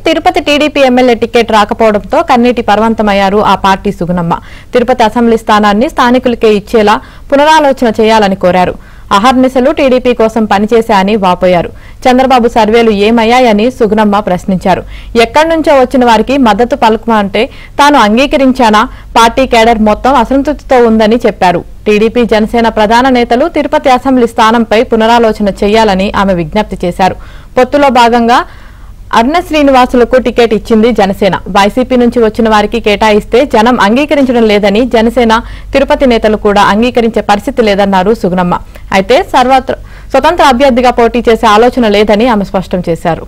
Tirupati TDP MLA ticket రాకపోవడంతో కన్నీటి పర్వంతమయ్యారు ఆ పార్టీ సుగుణమ్మ తిరుపతి అసెంబ్లీ స్థానాన్ని స్థానికులకే ఇచ్చేలా పునరాలోచన చేయాలని కోరారు అహర్నిశలు టీడీపీ కోసం పనిచేశా అని వాపోయారు చంద్రబాబు సర్వేలు ఏమయ్యాయని సుగుణమ్మ ప్రశ్నించారు ఎక్కడి నుంచో వచ్చిన వారికి మద్దతు పలుకమంటే తాను అంగీకరించానా పార్టీ కేడర్ మొత్తం అసంతృప్తితో ఉందని చెప్పారు టీడీపీ జనసేన ప్రధాన నేతలు తిరుపతి అసెంబ్లీ స్థానంపై పునరాలోచన చేయాలని ఆమె విజ్ఞప్తి చేశారు పొత్తులో భాగంగా అర్ణ శ్రీనివాసులకు టికెట్ ఇచ్చింది జనసేన వైసీపీ నుంచి వచ్చిన వారికి కేటాయిస్తే జనం అంగీకరించడం లేదని జనసేన తిరుపతి నేతలు కూడా అంగీకరించే పరిస్థితి లేదన్నారు సుగుణమ్మ అయితే సర్వత్ర స్వతంత్ర అభ్యర్థిగా పోటీ చేసే ఆలోచన లేదని ఆమె స్పష్టం చేశారు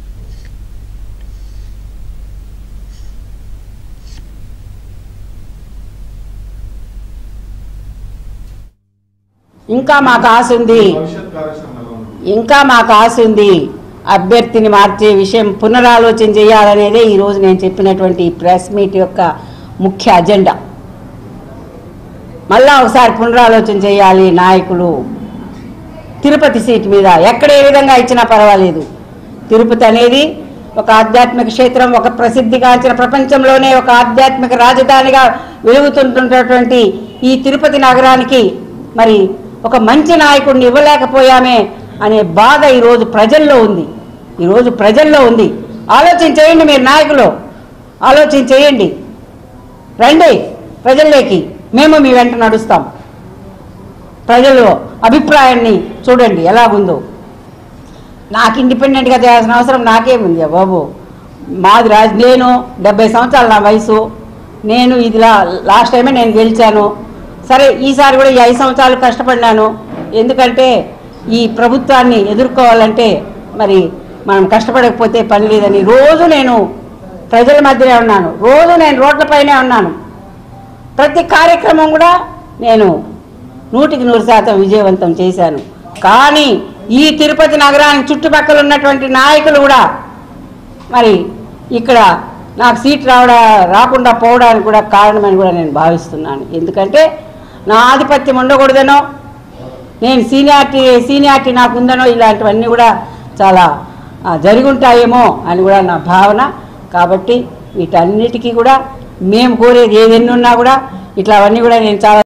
ఇంకా మాకు ఆశ ఉంది భవిష్యత్ కార్యాచరణలో ఉంది. ఇంకా మాకు ఆశ ఉంది అభ్యర్థిని మార్చే విషయం పునరాలోచన చేయాలనేదే ఈరోజు నేను చెప్పినటువంటి ఈ ప్రెస్ మీట్ యొక్క ముఖ్య అజెండా మళ్ళా ఒకసారి పునరాలోచన చేయాలి నాయకులు తిరుపతి సీట్ మీద ఎక్కడ ఏ విధంగా ఇచ్చినా పర్వాలేదు తిరుపతి అనేది ఒక ఆధ్యాత్మిక క్షేత్రం ఒక ప్రసిద్ధిగాంచిన ప్రపంచంలోనే ఒక ఆధ్యాత్మిక రాజధానిగా వెలుగుతుంటున్నటువంటి ఈ తిరుపతి నగరానికి మరి ఒక మంచి నాయకుడిని ఇవ్వలేకపోయామే అనే బాధ ఈరోజు ప్రజల్లో ఉంది ఈరోజు ప్రజల్లో ఉంది ఆలోచన చేయండి మీరు నాయకులు ఆలోచన చేయండి రండి ప్రజల్లోకి మేము మీ వెంట నడుస్తాం ప్రజలు అభిప్రాయాన్ని చూడండి ఎలాగుందో నాకు ఇండిపెండెంట్గా చేయాల్సిన అవసరం నాకేముంది బాబు మాది రాజు నేను డెబ్బై సంవత్సరాలు నా వయసు నేను ఇదిలా లాస్ట్ టైమే నేను గెలిచాను సరే ఈసారి కూడా ఈ ఐదు సంవత్సరాలు కష్టపడినాను ఎందుకంటే ఈ ప్రభుత్వాన్ని ఎదుర్కోవాలంటే మరి మనం కష్టపడకపోతే పని లేదని రోజు నేను ప్రజల మధ్యనే ఉన్నాను రోజు నేను రోడ్లపైనే ఉన్నాను ప్రతి కార్యక్రమం కూడా నేను నూటికి నూరు శాతం విజయవంతం చేశాను కానీ ఈ తిరుపతి నగరానికి చుట్టుపక్కల ఉన్నటువంటి నాయకులు కూడా మరి ఇక్కడ నాకు సీట్ రావడా రాకుండా పోవడానికి కూడా కారణమని కూడా నేను భావిస్తున్నాను ఎందుకంటే నా ఆధిపత్యం ఉండకూడదనో నేను సీనియారిటీ సీనియారిటీ నాకు ఉందనో ఇలాంటివన్నీ కూడా చాలా ఆ, జరుగుంటాయేమో అని కూడా నా భావన కాబట్టి వీటన్నిటికీ కూడా మేము కోరేది ఏదెన్ని ఉన్నా కూడా ఇట్లా అవన్నీ కూడా నేను చాలా